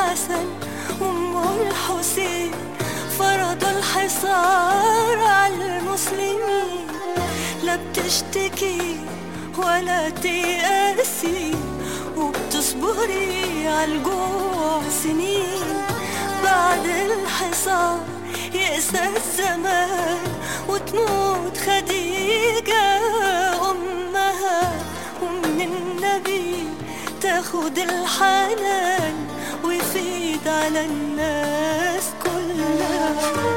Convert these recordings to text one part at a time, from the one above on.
الحسن وأم الحسين فرضوا الحصار على المسلمين لا بتشتكي ولا تيأسي وبتصبري عالجوع سنين بعد الحصار يأسى الزمان وتموت خديجة أمها ومن النبي تاخد الحنان ويفيد على الناس كلها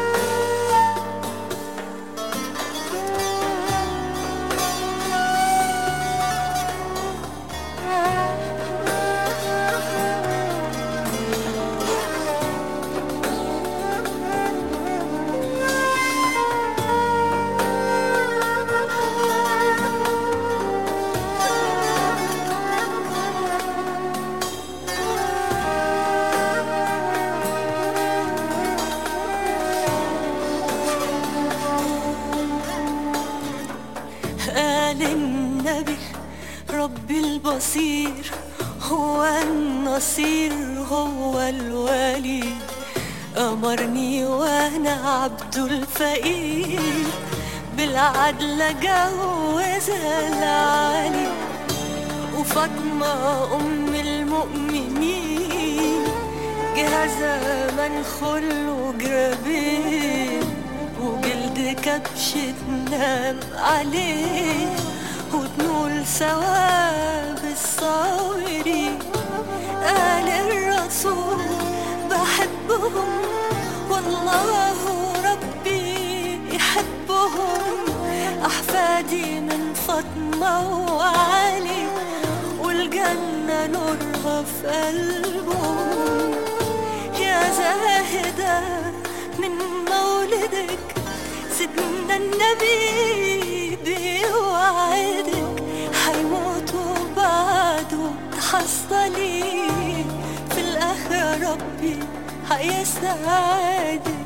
قال النبي ربي البصير هو النصير هو الولي أمرني وأنا عبد الفقير بالعدل جوز العلي وفاطمة أم المؤمنين جهازها منخل وجرابين وجلد كبش تنام عليه وتنول ثواب الصابرين قال الرسول بحبهم والله ربي يحبهم أحفادي من فاطمة وعلي والجنة نورها في قلبهم يا زاهدة من مولدك سيدنا النبي بيوعدك حيموت وبعده تحصلي في الآخرة ربي هيسعدك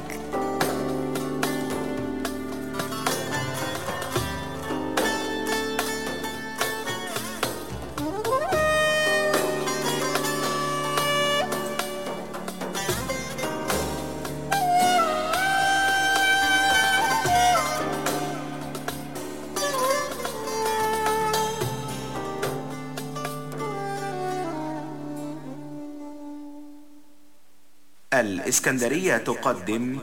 الإسكندرية تقدم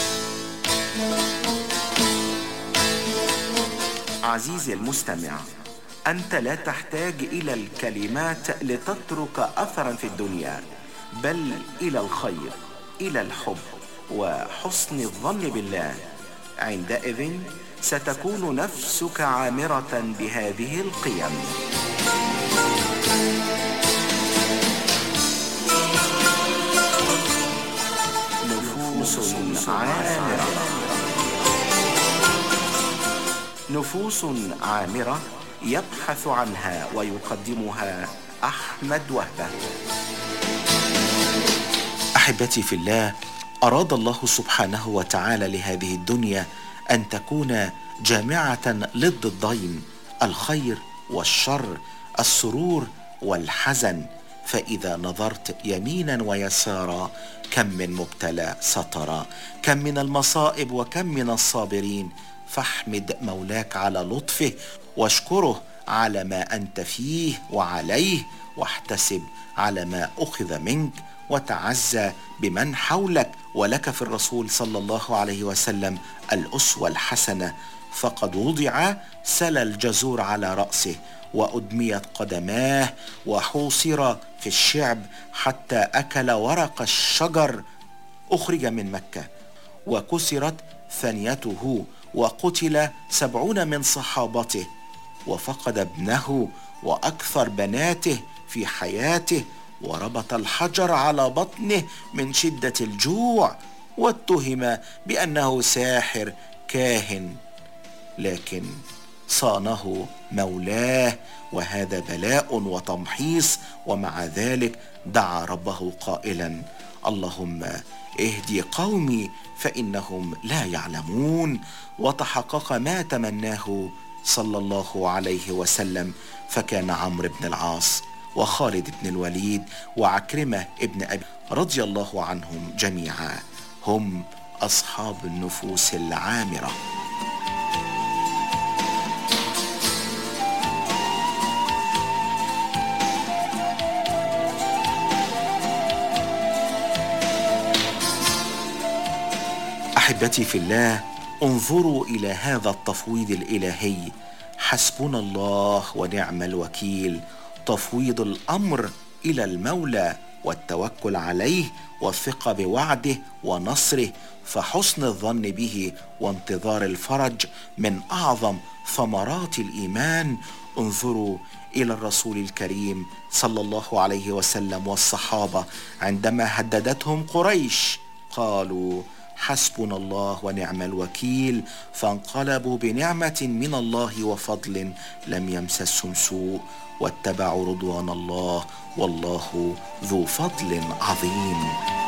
عزيزي المستمع أنت لا تحتاج إلى الكلمات لتترك أثرا في الدنيا بل إلى الخير إلى الحب وحسن الظن بالله عندئذ ستكون نفسك عامرة بهذه القيم نفوس عامرة نفوس عامرة يبحث عنها ويقدمها أحمد وهبة أحبتي في الله أراد الله سبحانه وتعالى لهذه الدنيا أن تكون جامعة للضدين الخير والشر السرور والحزن فإذا نظرت يمينا ويسارا كم من مبتلى سطرا كم من المصائب وكم من الصابرين فاحمد مولاك على لطفه واشكره على ما أنت فيه وعليه واحتسب على ما أخذ منك وتعزى بمن حولك ولك في الرسول صلى الله عليه وسلم الأسوة الحسنة فقد وضع سلى الجزور على رأسه وأدميت قدماه وحوصر في الشعب حتى أكل ورق الشجر أخرج من مكة وكسرت ثنيته وقتل سبعون من صحابته وفقد ابنه وأكثر بناته في حياته وربط الحجر على بطنه من شدة الجوع واتهم بأنه ساحر كاهن لكن صانه مولاه وهذا بلاء وتمحيص ومع ذلك دعا ربه قائلا اللهم اهدي قومي فانهم لا يعلمون وتحقق ما تمناه صلى الله عليه وسلم فكان عمرو بن العاص وخالد بن الوليد وعكرمة ابن أبي رضي الله عنهم جميعا هم أصحاب النفوس العامرة احبتي في الله انظروا الى هذا التفويض الالهي حسبنا الله ونعم الوكيل تفويض الامر الى المولى والتوكل عليه والثقه بوعده ونصره فحسن الظن به وانتظار الفرج من اعظم ثمرات الايمان انظروا الى الرسول الكريم صلى الله عليه وسلم والصحابه عندما هددتهم قريش قالوا حسبنا الله ونعم الوكيل فانقلبوا بنعمه من الله وفضل لم يمسسهم سوء واتبعوا رضوان الله والله ذو فضل عظيم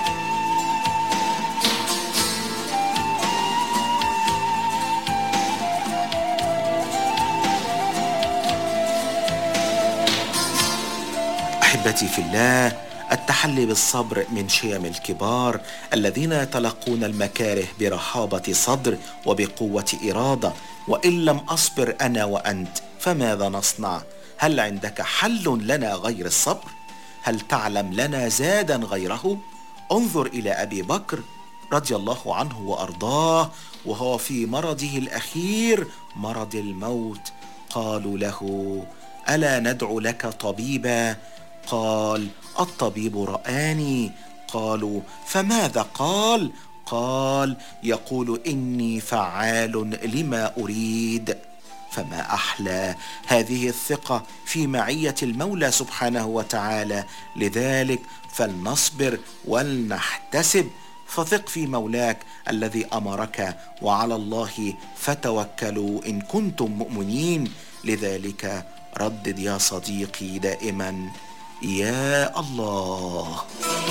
احبتي في الله التحلي بالصبر من شيم الكبار الذين يتلقون المكاره برحابه صدر وبقوه اراده وان لم اصبر انا وانت فماذا نصنع هل عندك حل لنا غير الصبر هل تعلم لنا زادا غيره انظر الى ابي بكر رضي الله عنه وارضاه وهو في مرضه الاخير مرض الموت قالوا له الا ندعو لك طبيبا قال الطبيب رآني قالوا فماذا قال قال يقول اني فعال لما اريد فما احلى هذه الثقه في معيه المولى سبحانه وتعالى لذلك فلنصبر ولنحتسب فثق في مولاك الذي امرك وعلى الله فتوكلوا ان كنتم مؤمنين لذلك ردد يا صديقي دائما يا الله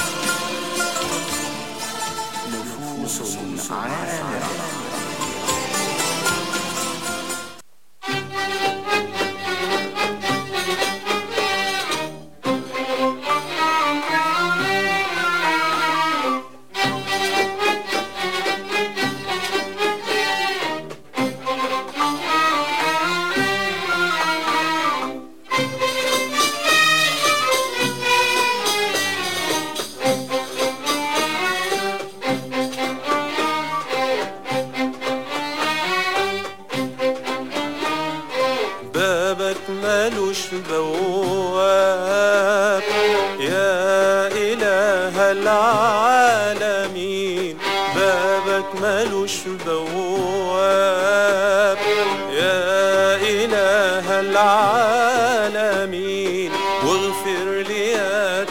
نفوس عامرة بابك مالوش بواب يا إله العالمين بابك مالوش بواب يا إله العالمين واغفر لي يا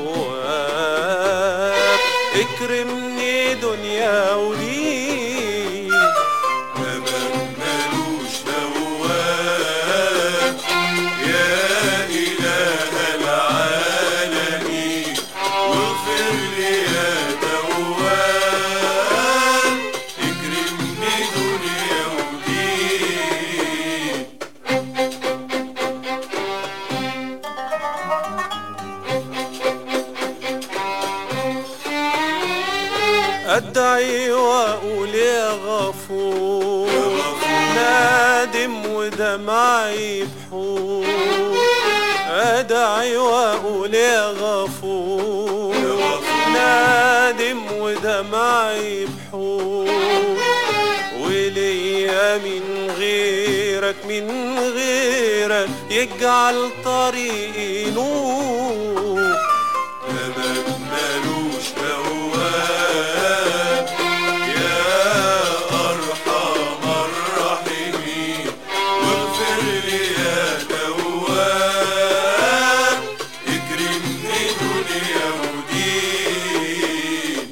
تواب اكرمني دنيا ودين بابك مالوش بواب يا إله العالمين واغفر لي يا تواب اكرمني دنيا ودين أدعي وأقول يا غفور نادم ودمعي بحور أدعي وأقول يا غفور نادم ودمعي بحور وليا من غيرك من غيرك يجعل طريقي نور بابك مالوش بواب يا أرحم الراحمين واغفر لي يا تواب اكرمني دنيا ودين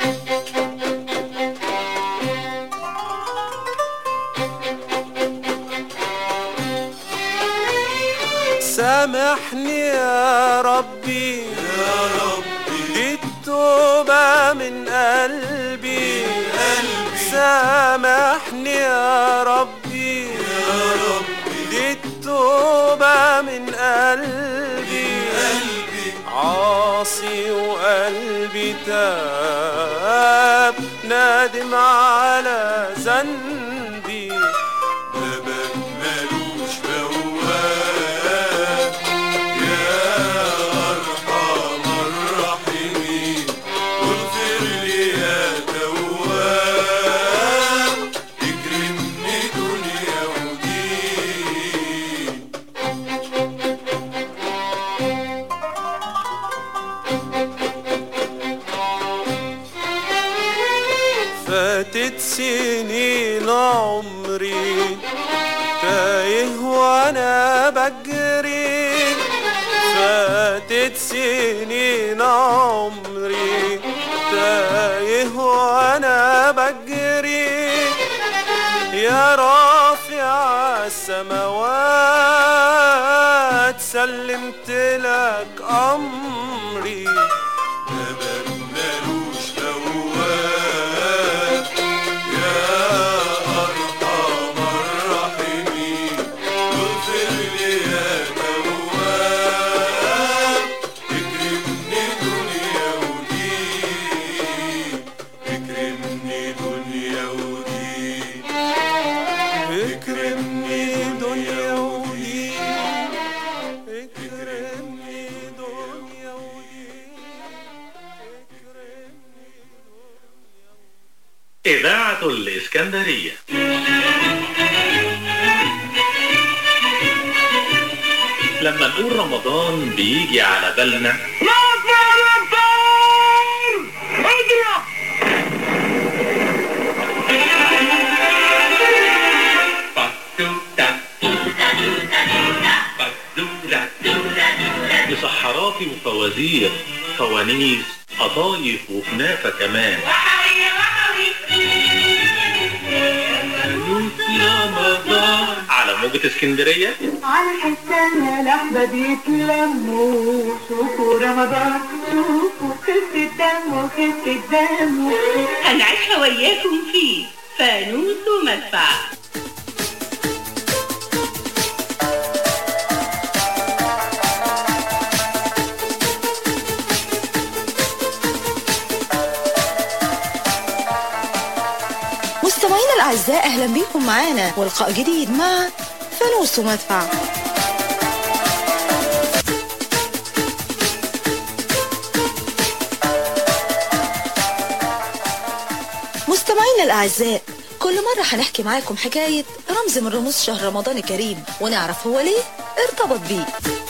سامحني يا ربي يا ربي دي التوبة من قلبي قلبي سامحني يا ربي يا ربي دي التوبة من قلبي عاصي وقلبي تاب نادم على ذنبي بابك ملوش بواب يا أرحم الراحمين واغفر لي يا تواب اكرمني دنيا ودين فاتت سنين عمري تايه وانا بجري فاتت سنين عمري تايه وانا بجري يا رافع السماوات سلمت لك امري بابك ملوش بواب يا ارحم الراحمين اغفر لي يا تواب اكرمني دنيا ودين اكرمني دنيا ودين اكرمني دنيا ودين اكرمني دنيا ودين إذاعة الإسكندرية لما نقول رمضان بيجي على بالنا بطوطة. بطوطة. مسحرات وفوازير فوانيس قطايف وكنافة كمان رمضان على موجة اسكندرية على حسنا لحظة بيتلموا شوفوا رمضان شوفوا خفة الدم وخفة الدم هنعيشها وياكم في فانوس ومدفع مستمعينا الأعزاء أهلا بكم معانا ولقاء جديد مع فانوس ومدفع مستمعينا الأعزاء كل مرة هنحكي معاكم حكاية رمز من رموز شهر رمضان الكريم ونعرف هو ليه ارتبط بيه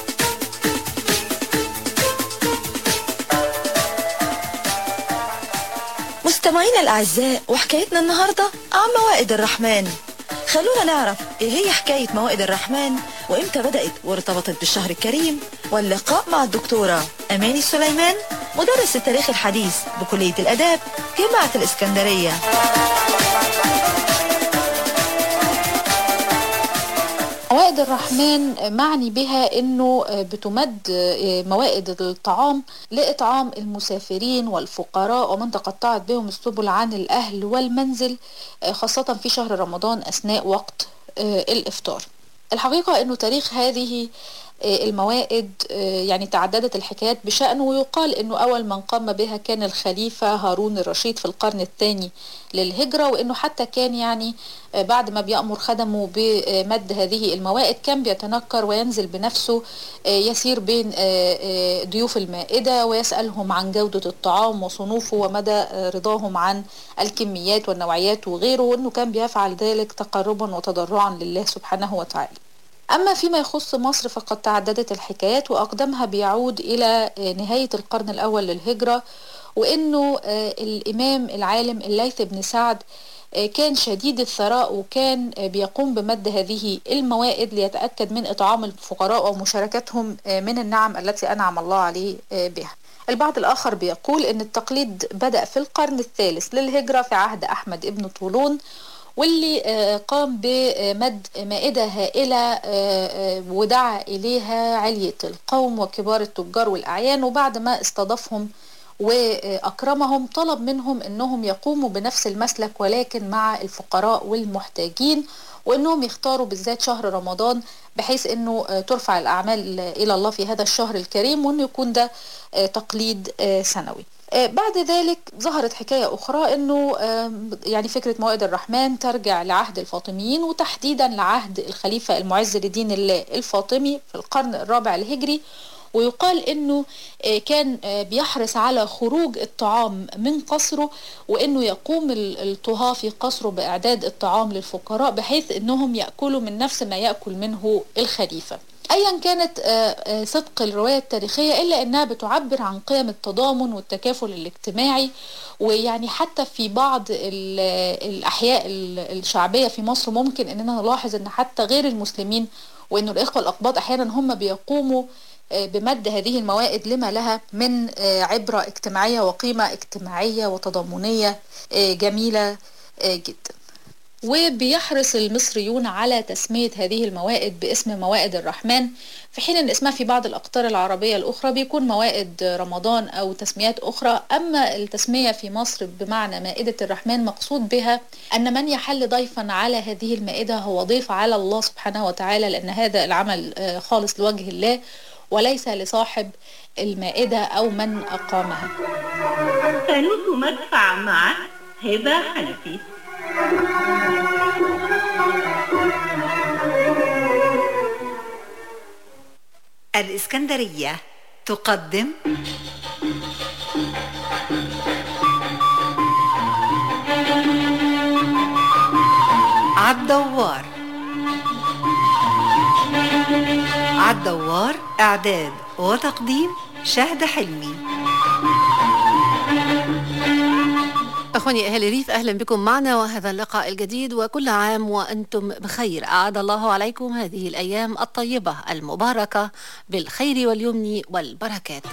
مستمعينا الأعزاء وحكايتنا النهاردة عن موائد الرحمن خلونا نعرف ايه هي حكاية موائد الرحمن وامتى بدأت وارتبطت بالشهر الكريم واللقاء مع الدكتورة أماني سليمان مدرس التاريخ الحديث بكلية الأداب جامعة الإسكندرية موائد الرحمن معني بها انه بتمد موائد الطعام لاطعام المسافرين والفقراء ومن تقطعت بهم السبل عن الاهل والمنزل خاصة في شهر رمضان اثناء وقت الافطار الحقيقة انه تاريخ هذه الموائد يعني تعددت الحكايات بشأنه ويقال انه اول من قام بها كان الخليفة هارون الرشيد في القرن الثاني للهجرة وانه حتى كان يعني بعد ما بيأمر خدمه بمد هذه الموائد كان بيتنكر وينزل بنفسه يسير بين ضيوف المائدة ويسألهم عن جودة الطعام وصنوفه ومدى رضاهم عن الكميات والنوعيات وغيره وانه كان بيفعل ذلك تقربا وتضرعا لله سبحانه وتعالى أما فيما يخص مصر فقد تعددت الحكايات وأقدمها بيعود إلى نهاية القرن الأول للهجرة وإنه الإمام العالم الليث بن سعد كان شديد الثراء وكان بيقوم بمد هذه الموائد ليتأكد من إطعام الفقراء ومشاركتهم من النعم التي أنعم الله عليه بها البعض الآخر بيقول أن التقليد بدأ في القرن الثالث للهجرة في عهد أحمد ابن طولون واللي قام بمد مائدة هائلة ودعا إليها علية القوم وكبار التجار والأعيان وبعد ما استضافهم وأكرمهم طلب منهم أنهم يقوموا بنفس المسلك ولكن مع الفقراء والمحتاجين وأنهم يختاروا بالذات شهر رمضان بحيث أنه آه، ترفع الأعمال إلى الله في هذا الشهر الكريم وأنه يكون ده آه، تقليد آه، سنوي آه، بعد ذلك ظهرت حكاية أخرى أنه آم، يعني فكرة موائد الرحمن ترجع لعهد الفاطميين وتحديدا لعهد الخليفة المعز لدين الله الفاطمي في القرن الرابع الهجري ويقال انه آه، كان آه، بيحرص على خروج الطعام من قصره وانه يقوم ال- الطهاة في قصره باعداد الطعام للفقراء بحيث انهم ياكلوا من نفس ما ياكل منه الخليفه ايا كانت آه، آه، صدق الروايه التاريخيه الا انها بتعبر عن قيم التضامن والتكافل الاجتماعي ويعني حتى في بعض ال- الاحياء ال- الشعبيه في مصر ممكن اننا نلاحظ ان حتى غير المسلمين وانه الاخوه الاقباط احيانا هم بيقوموا آه، بمد هذه الموائد لما لها من آه، عبره اجتماعيه وقيمه اجتماعيه وتضامنيه آه، جميله آه، جدا. وبيحرص المصريون على تسمية هذه الموائد باسم موائد الرحمن في حين ان اسمها في بعض الاقطار العربية الاخرى بيكون موائد رمضان او تسميات اخرى اما التسمية في مصر بمعنى مائدة الرحمن مقصود بها ان من يحل ضيفا على هذه المائدة هو ضيف على الله سبحانه وتعالى لان هذا العمل آه، خالص لوجه الله وليس لصاحب المائدة او من اقامها فانوس مدفع مع هبة حنفي الإسكندرية تقدم عالدوار عالدوار إعداد وتقديم شهد حلمي أخواني أهل الريف أهلا بكم معنا وهذا اللقاء الجديد وكل عام وأنتم بخير أعاد الله عليكم هذه الأيام الطيبة المباركة بالخير واليمن والبركات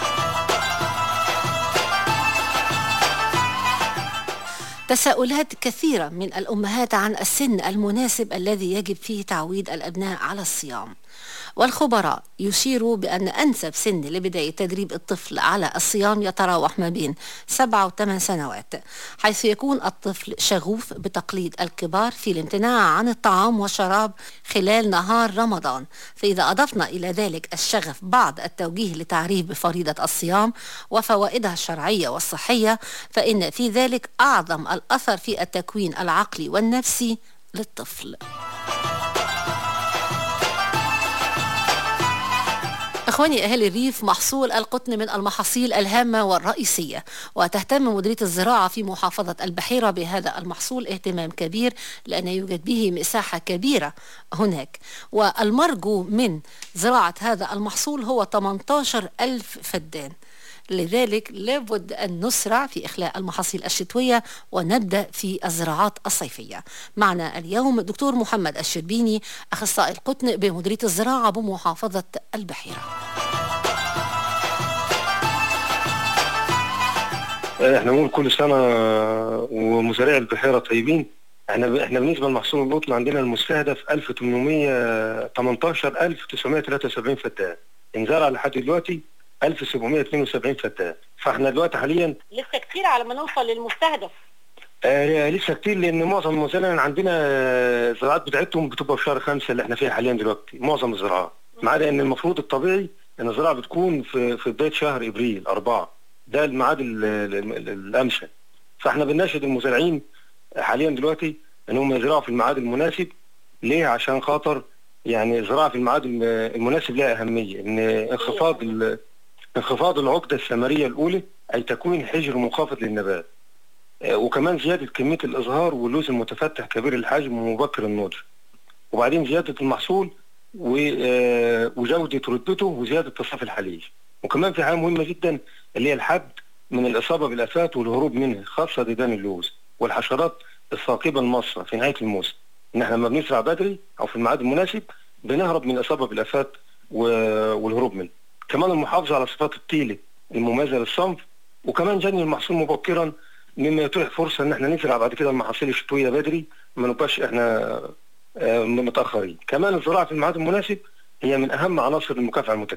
تساؤلات كثيرة من الأمهات عن السن المناسب الذي يجب فيه تعويد الأبناء على الصيام والخبراء يشيروا بأن أنسب سن لبداية تدريب الطفل على الصيام يتراوح ما بين سبعة وثمان سنوات حيث يكون الطفل شغوف بتقليد الكبار في الامتناع عن الطعام والشراب خلال نهار رمضان فإذا أضفنا إلى ذلك الشغف بعد التوجيه لتعريف بفريضة الصيام وفوائدها الشرعية والصحية فإن في ذلك أعظم الأثر في التكوين العقلي والنفسي للطفل اخواني اهالي الريف محصول القطن من المحاصيل الهامه والرئيسيه وتهتم مديريه الزراعه في محافظه البحيره بهذا المحصول اهتمام كبير لان يوجد به مساحه كبيره هناك والمرجو من زراعه هذا المحصول هو 18 ألف فدان لذلك لابد أن نسرع في إخلاء المحاصيل الشتوية ونبدأ في الزراعات الصيفية معنا اليوم دكتور محمد الشربيني أخصائي القطن بمديرية الزراعة بمحافظة البحيرة احنا بنقول كل سنه ومزارعي البحيره طيبين احنا احنا بالنسبه لمحصول القطن عندنا المستهدف 188973 فدان انزرع لحد دلوقتي 1772 فدان فاحنا دلوقتي حاليا لسه كتير على ما نوصل للمستهدف آه لسه كتير لان معظم المزارعين عندنا آه، الزراعات بتاعتهم بتبقى في شهر خمسة اللي احنا فيها حاليا دلوقتي معظم الزراعات ما عدا ان المفروض الطبيعي ان الزراعه بتكون في في بدايه شهر ابريل أربعة ده الميعاد ال- ال- ال- الامثل فاحنا بنناشد المزارعين حاليا دلوقتي ان هم يزرعوا في الميعاد المناسب ليه عشان خاطر يعني الزراعه في الميعاد الم- المناسب لها اهميه ان انخفاض ال- انخفاض العقده الثمريه الاولى اي تكوين حجر منخفض للنبات آه، وكمان زياده كميه الازهار واللوز المتفتح كبير الحجم ومبكر النضج وبعدين زياده المحصول و- آه، وجوده رتبته وزياده تصافي الحليب وكمان في حاجه مهمه جدا اللي هي الحد من الاصابه بالافات والهروب منها خاصه ديدان اللوز والحشرات الثاقبه المصه في نهايه الموسم ان احنا لما بنزرع بدري او في الميعاد المناسب بنهرب من الاصابه بالافات و- والهروب منها كمان المحافظه على صفات الطيله المميزه للصنف وكمان جني المحصول مبكرا مما يتيح فرصه ان احنا نزرع بعد كده المحاصيل الشتويه بدري ما نبقاش احنا آه، متاخرين كمان الزراعه في الميعاد المناسب هي من اهم عناصر المكافحه المتكامله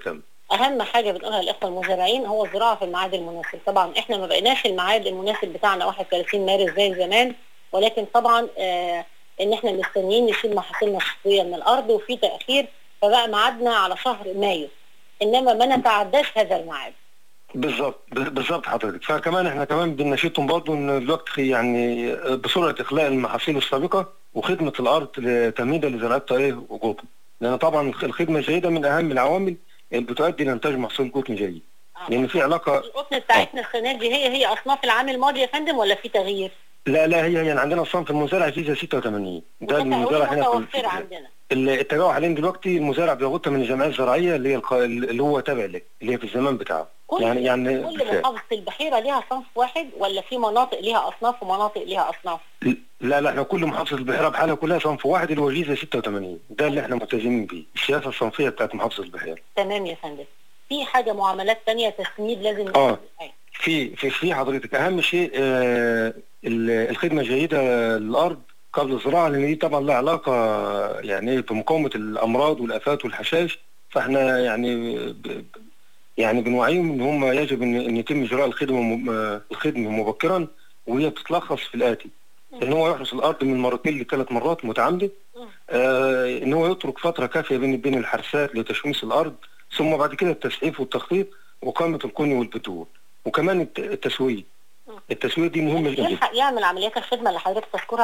اهم حاجه بنقولها للاخوه المزارعين هو الزراعه في الميعاد المناسب طبعا احنا ما بقيناش الميعاد المناسب بتاعنا 31 مارس زي زمان ولكن طبعا آه ان احنا مستنيين نشيل محاصيلنا الشتويه من الارض وفي تاخير فبقى ميعادنا على شهر مايو انما ما نتعداش هذا الميعاد بالظبط ب- بالظبط حضرتك فكمان احنا كمان بنناشدهم برضه ان الوقت يعني بسرعه اخلاء المحاصيل السابقه وخدمه الارض تمهيدا لزراعتها ايه وجوده لان طبعا الخدمه الجيده من اهم العوامل اللي بتؤدي لانتاج محصول قطن جيد لان في علاقه القطن بتاعتنا السنه دي هي هي اصناف العام الماضي يا فندم ولا في تغيير؟ لا لا هي يعني عندنا الصنف المزارع فيزا 86 ده المزارع هنا في متوفره عندنا التباع حاليا دلوقتي المزارع بياخدها من الجمعيه الزراعيه اللي هي الق- اللي هو تابع لك اللي هي في الزمان بتاعه كل يعني يعني كل محافظه البحيره ليها صنف واحد ولا في مناطق ليها اصناف ومناطق ليها اصناف؟ لا لا احنا كل محافظه البحيره بحالها كلها صنف واحد اللي هو جيزه 86 ده اللي احنا ملتزمين بيه السياسه الصنفيه بتاعت محافظه البحيره تمام يا فندم في حاجه معاملات تانية تسميد لازم اه في في في حضرتك اهم شيء آه ال- الخدمه الجيده للارض قبل الزراعه لان دي طبعا لها علاقه يعني إيه بمقاومه الامراض والافات والحشائش فاحنا يعني ب- يعني بنوعيهم ان هم يجب ان ان يتم اجراء الخدمه م- آه، الخدمه مبكرا وهي بتتلخص في الاتي ان هو يحرس الارض من مرتين لثلاث مرات متعمده آه ان هو يترك فتره كافيه بين بين الحرسات لتشميس الارض ثم بعد كده التسعيف والتخطيط وقامه الكوني والبتول وكمان الت- التسويه التسويه دي مهمه جدا يلحق يعمل عمليات الخدمه اللي حضرتك تذكرها